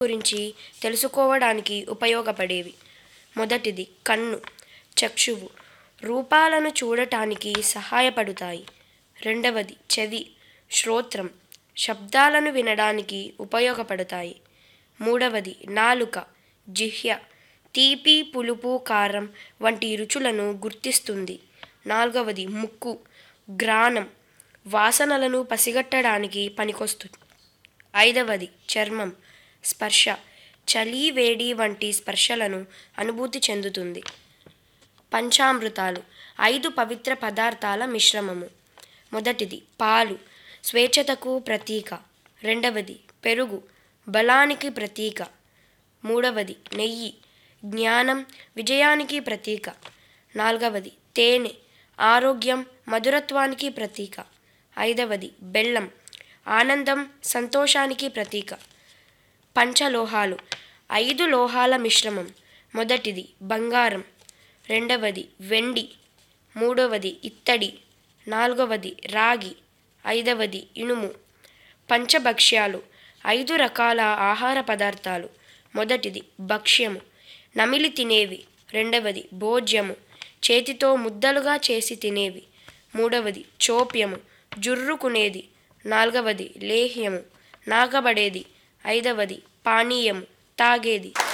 గురించి తెలుసుకోవడానికి ఉపయోగపడేవి మొదటిది కన్ను చక్షువు రూపాలను చూడటానికి సహాయపడుతాయి రెండవది చెవి శ్రోత్రం శబ్దాలను వినడానికి ఉపయోగపడతాయి మూడవది నాలుక జిహ్య తీపి పులుపు కారం వంటి రుచులను గుర్తిస్తుంది నాలుగవది ముక్కు గ్రాణం వాసనలను పసిగట్టడానికి పనికొస్తుంది ఐదవది చర్మం స్పర్శ చలి వేడి వంటి స్పర్శలను అనుభూతి చెందుతుంది పంచామృతాలు ఐదు పవిత్ర పదార్థాల మిశ్రమము మొదటిది పాలు స్వేచ్ఛతకు ప్రతీక రెండవది పెరుగు బలానికి ప్రతీక మూడవది నెయ్యి జ్ఞానం విజయానికి ప్రతీక నాలుగవది తేనె ఆరోగ్యం మధురత్వానికి ప్రతీక ఐదవది బెల్లం ఆనందం సంతోషానికి ప్రతీక పంచలోహాలు ఐదు లోహాల మిశ్రమం మొదటిది బంగారం రెండవది వెండి మూడవది ఇత్తడి నాలుగవది రాగి ఐదవది ఇనుము పంచభక్ష్యాలు ఐదు రకాల ఆహార పదార్థాలు మొదటిది భక్ష్యము నమిలి తినేవి రెండవది భోజ్యము చేతితో ముద్దలుగా చేసి తినేవి మూడవది చోప్యము జుర్రుకునేది నాలుగవది లేహ్యము నాగబడేది ఐదవది పానీయము తాగేది